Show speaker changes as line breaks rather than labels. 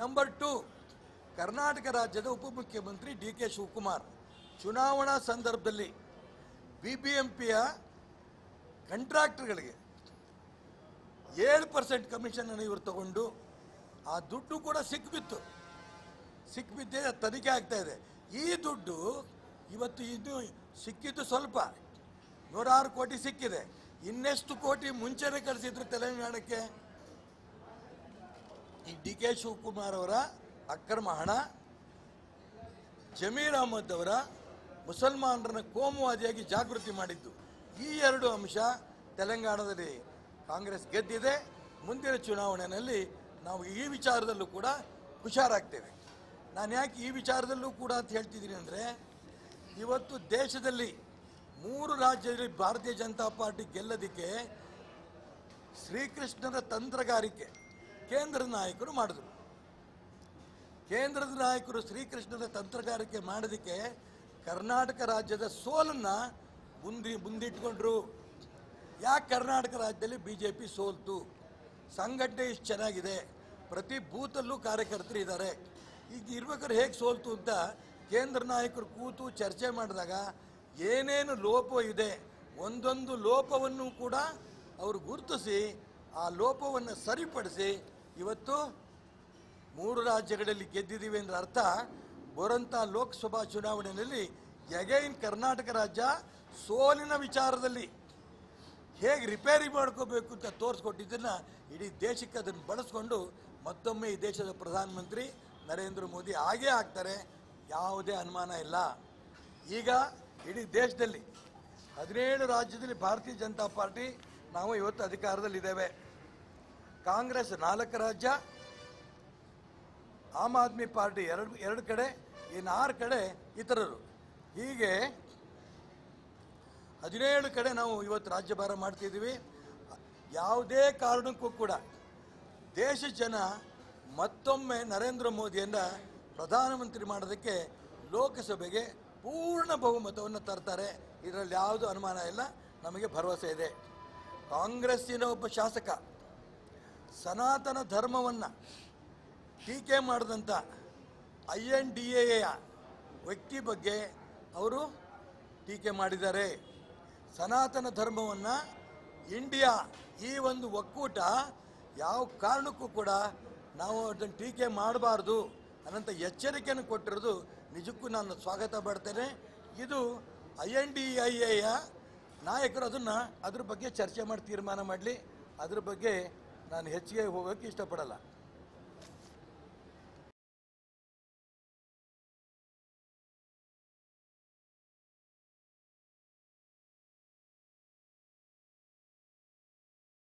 number two Karnataka ರಾಜ್ಯದ ಉಪಮುಖ್ಯಮಂತ್ರಿ D K Shivakumar ಚುನಾವಣಾ ಸಂದರ್ಭದಲ್ಲಿ ಬಿ ಬಿ ಎಂ ಪಿಯ ಕಂಟ್ರಾಕ್ಟರ್ಗಳಿಗೆ ಏಳು ಪರ್ಸೆಂಟ್ ಕಮಿಷನನ್ನು ಇವರು ತಗೊಂಡು ಆ ದುಡ್ಡು ಕೂಡ ಸಿಕ್ಬಿತ್ತು ಸಿಕ್ಬಿದ್ದೆ ತನಿಖೆ ಆಗ್ತಾ ಇದೆ ಈ ದುಡ್ಡು ಇವತ್ತು ಇದು ಸಿಕ್ಕಿದ್ದು ಸ್ವಲ್ಪ ನೂರಾರು ಕೋಟಿ ಸಿಕ್ಕಿದೆ ಇನ್ನೆಷ್ಟು ಕೋಟಿ ಮುಂಚೆನೆ ಕಳಿಸಿದ್ರು ತೆಲಂಗಾಣಕ್ಕೆ ಈ ಡಿ ಕೆ ಶಿವಕುಮಾರ್ ಅವರ ಅಕ್ರಮ ಹಣ ಜಮೀರ್ ಅಹಮದ್ ಅವರ ಮುಸಲ್ಮಾನರನ್ನ ಕೋಮುವಾದಿಯಾಗಿ ಜಾಗೃತಿ ಮಾಡಿದ್ದು ಈ ಎರಡು ಅಂಶ ತೆಲಂಗಾಣದಲ್ಲಿ ಕಾಂಗ್ರೆಸ್ ಗೆದ್ದಿದೆ ಮುಂದಿನ ಚುನಾವಣೆಯಲ್ಲಿ ನಾವು ಈ ವಿಚಾರದಲ್ಲೂ ಕೂಡ ಹುಷಾರಾಗ್ತೇವೆ ನಾನು ಯಾಕೆ ಈ ವಿಚಾರದಲ್ಲೂ ಕೂಡ ಅಂತ ಹೇಳ್ತಿದ್ದೀನಿ ಅಂದರೆ ಇವತ್ತು ದೇಶದಲ್ಲಿ ಮೂರು ರಾಜ್ಯದಲ್ಲಿ ಭಾರತೀಯ ಜನತಾ ಪಾರ್ಟಿ ಗೆಲ್ಲೋದಕ್ಕೆ ಶ್ರೀಕೃಷ್ಣನ ತಂತ್ರಗಾರಿಕೆ ಕೇಂದ್ರದ ನಾಯಕರು ಮಾಡಿದ್ರು ಕೇಂದ್ರದ ನಾಯಕರು ಶ್ರೀಕೃಷ್ಣನ ತಂತ್ರಗಾರಿಕೆ ಮಾಡೋದಕ್ಕೆ ಕರ್ನಾಟಕ ರಾಜ್ಯದ ಸೋಲನ್ನು ಮುಂದಿ ಮುಂದಿಟ್ಕೊಂಡ್ರು ಯಾಕೆ ಕರ್ನಾಟಕ ರಾಜ್ಯದಲ್ಲಿ ಬಿ ಜೆ ಪಿ ಸೋಲ್ತು ಸಂಘಟನೆ ಇಷ್ಟು ಚೆನ್ನಾಗಿದೆ ಪ್ರತಿ ಬೂತಲ್ಲೂ ಕಾರ್ಯಕರ್ತರು ಇದ್ದಾರೆ ಈಗ ಇರ್ಬೇಕಾದ್ರೆ ಹೇಗೆ ಸೋಲ್ತು ಅಂತ ಕೇಂದ್ರ ನಾಯಕರು ಕೂತು ಚರ್ಚೆ ಮಾಡಿದಾಗ ಏನೇನು ಲೋಪ ಇದೆ ಒಂದೊಂದು ಲೋಪವನ್ನು ಕೂಡ ಅವರು ಗುರುತಿಸಿ ಆ ಲೋಪವನ್ನು ಸರಿಪಡಿಸಿ ಇವತ್ತು ಮೂರು ರಾಜ್ಯಗಳಲ್ಲಿ ಗೆದ್ದಿದ್ದೀವಿ ಅಂದ್ರೆ ಅರ್ಥ ಬರೋಂಥ ಲೋಕಸಭಾ ಚುನಾವಣೆಯಲ್ಲಿ ಎಗೈನ್ ಕರ್ನಾಟಕ ರಾಜ್ಯ ಸೋಲಿನ ವಿಚಾರದಲ್ಲಿ ಹೇಗೆ ರಿಪೇರಿ ಮಾಡ್ಕೋಬೇಕು ಅಂತ ತೋರಿಸ್ಕೊಟ್ಟಿದ್ದನ್ನು ಇಡೀ ದೇಶಕ್ಕೆ ಅದನ್ನು ಬಳಸ್ಕೊಂಡು ಮತ್ತೊಮ್ಮೆ ಈ ದೇಶದ ಪ್ರಧಾನಮಂತ್ರಿ ನರೇಂದ್ರ ಮೋದಿ ಆಗೇ ಆಗ್ತಾರೆ ಯಾವುದೇ ಅನುಮಾನ ಇಲ್ಲ ಈಗ ಇಡೀ ದೇಶದಲ್ಲಿ ಹದಿನೇಳು ರಾಜ್ಯದಲ್ಲಿ ಭಾರತೀಯ ಜನತಾ ಪಾರ್ಟಿ ನಾವು ಇವತ್ತು ಅಧಿಕಾರದಲ್ಲಿದ್ದೇವೆ ಕಾಂಗ್ರೆಸ್ ನಾಲ್ಕು ರಾಜ್ಯ ಆಮ್ ಆದ್ಮಿ ಪಾರ್ಟಿ ಎರಡು ಎರಡು ಕಡೆ ಇನ್ನು ಆರು ಕಡೆ ಇತರರು ಹೀಗೆ ಹದಿನೇಳು ಕಡೆ ನಾವು ಇವತ್ತು ರಾಜ್ಯಭಾರ ಮಾಡ್ತಿದ್ದೀವಿ ಯಾವುದೇ ಕಾರಣಕ್ಕೂ ಕೂಡ ದೇಶ ಜನ ಮತ್ತೊಮ್ಮೆ ನರೇಂದ್ರ ಮೋದಿಯನ್ನ ಪ್ರಧಾನಮಂತ್ರಿ ಮಾಡೋದಕ್ಕೆ ಲೋಕಸಭೆಗೆ ಪೂರ್ಣ ಬಹುಮತವನ್ನು ತರ್ತಾರೆ ಇದರಲ್ಲಿ ಯಾವುದೂ ಅನುಮಾನ ಇಲ್ಲ ನಮಗೆ ಭರವಸೆ ಇದೆ ಕಾಂಗ್ರೆಸ್ಸಿನ ಒಬ್ಬ ಶಾಸಕ ಸನಾತನ ಧರ್ಮವನ್ನು ಟೀಕೆ ಮಾಡಿದಂಥ ಐ ಎನ್ ಡಿ ಎಯ ವ್ಯಕ್ತಿ ಬಗ್ಗೆ ಅವರು ಟೀಕೆ ಮಾಡಿದ್ದಾರೆ ಸನಾತನ ಧರ್ಮವನ್ನು ಇಂಡಿಯಾ ಈ ಒಂದು ಒಕ್ಕೂಟ ಯಾವ ಕಾರಣಕ್ಕೂ ಕೂಡ ನಾವು ಅದನ್ನು ಟೀಕೆ ಮಾಡಬಾರ್ದು ಅನ್ನೋಂಥ ಎಚ್ಚರಿಕೆಯನ್ನು ಕೊಟ್ಟಿರೋದು ನಿಜಕ್ಕೂ ನಾನು ಸ್ವಾಗತ ಪಡ್ತೇನೆ ಇದು ಐ ಎನ್ ಡಿ ಐ ಎಯ ನಾಯಕರು ಅದನ್ನು ಅದ್ರ ಬಗ್ಗೆ ಚರ್ಚೆ ಮಾಡಿ ತೀರ್ಮಾನ ಮಾಡಲಿ ಅದ್ರ ಬಗ್ಗೆ ನಾನು ಹೆಚ್ಚಿಗೆ ಹೋಗೋಕ್ಕೆ ಇಷ್ಟಪಡಲ್ಲ